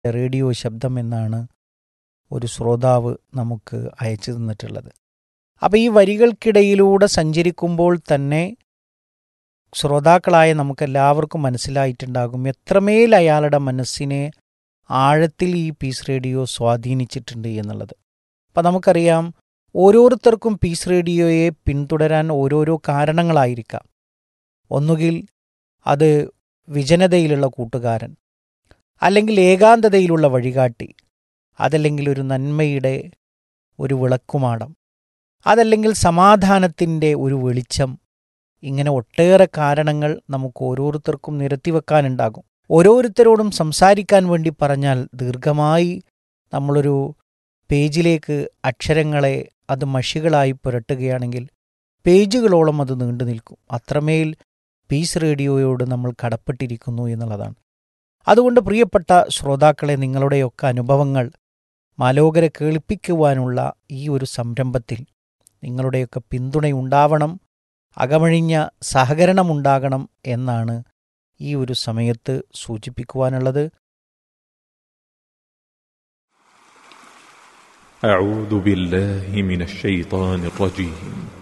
radio ശബ്ദം എന്നാണ് ഒരു ശ്രോതാവ് നമുക്ക് അയച്ചു തന്നിട്ടുള്ളത് അപ്പോൾ ഈ വരികൾക്കിടയിലൂടെ സഞ്ചരിക്കുമ്പോൾ തന്നെ ശ്രോതാക്കളായ നമുക്കെല്ലാവർക്കും മനസ്സിലായിട്ടുണ്ടാകും എത്രമേൽ അയാളുടെ മനസ്സിനെ ആഴത്തിൽ ഈ പീസ് റേഡിയോ സ്വാധീനിച്ചിട്ടുണ്ട് എന്നുള്ളത് അപ്പം നമുക്കറിയാം ഓരോരുത്തർക്കും പീസ് റേഡിയോയെ പിന്തുടരാൻ ഓരോരോ കാരണങ്ങളായിരിക്കാം ഒന്നുകിൽ അത് വിജനതയിലുള്ള കൂട്ടുകാരൻ അല്ലെങ്കിൽ ഏകാന്തതയിലുള്ള വഴികാട്ടി അതല്ലെങ്കിൽ ഒരു നന്മയുടെ ഒരു വിളക്കുമാടം അതല്ലെങ്കിൽ സമാധാനത്തിൻ്റെ ഒരു വെളിച്ചം ഇങ്ങനെ ഒട്ടേറെ കാരണങ്ങൾ നമുക്ക് ഓരോരുത്തർക്കും നിരത്തിവെക്കാനുണ്ടാകും ഓരോരുത്തരോടും സംസാരിക്കാൻ വേണ്ടി പറഞ്ഞാൽ ദീർഘമായി നമ്മളൊരു പേജിലേക്ക് അക്ഷരങ്ങളെ അത് മഷികളായി പുരട്ടുകയാണെങ്കിൽ പേജുകളോളം അത് നീണ്ടു നിൽക്കും അത്രമേൽ പീസ് റേഡിയോയോട് നമ്മൾ കടപ്പെട്ടിരിക്കുന്നു എന്നുള്ളതാണ് അതുകൊണ്ട് പ്രിയപ്പെട്ട ശ്രോതാക്കളെ നിങ്ങളുടെയൊക്കെ അനുഭവങ്ങൾ മാലോകരെ കേൾപ്പിക്കുവാനുള്ള ഈ ഒരു സംരംഭത്തിൽ നിങ്ങളുടെയൊക്കെ പിന്തുണയുണ്ടാവണം അകമഴിഞ്ഞ സഹകരണമുണ്ടാകണം എന്നാണ് ഈ ഒരു സമയത്ത് സൂചിപ്പിക്കുവാനുള്ളത് أعوذ بالله من الشيطان الرجيم